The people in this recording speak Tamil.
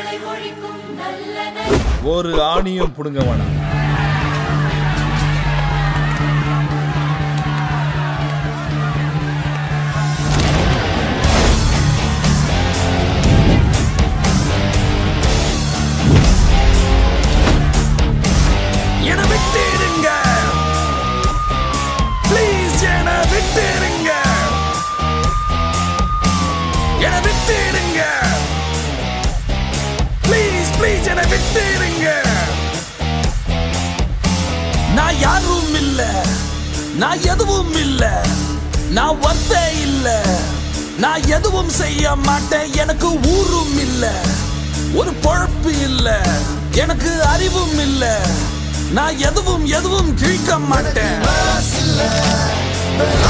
தீமைகளை ஒழிக்கும் நல்லதை ஒரு ஆணியும் புடுங்க வேணாம் என விட்டுடுங்க ப்ளீஸ் என விட்டுடுங்க என விட்டுடுங்க ப்ளீஸ் ப்ளீஸ் என விட்டுடுங்க நான் யாரும் இல்ல நான் எதுவும் இல்ல நான் ஒர்த்தே இல்ல நான் எதுவும் செய்ய மாட்டேன் எனக்கு ஊரும் இல்ல ஒரு பொழப்பு இல்ல எனக்கு அறிவும் இல்ல நான் எதுவும் எதுவும் கிழிக்க மாட்டேன்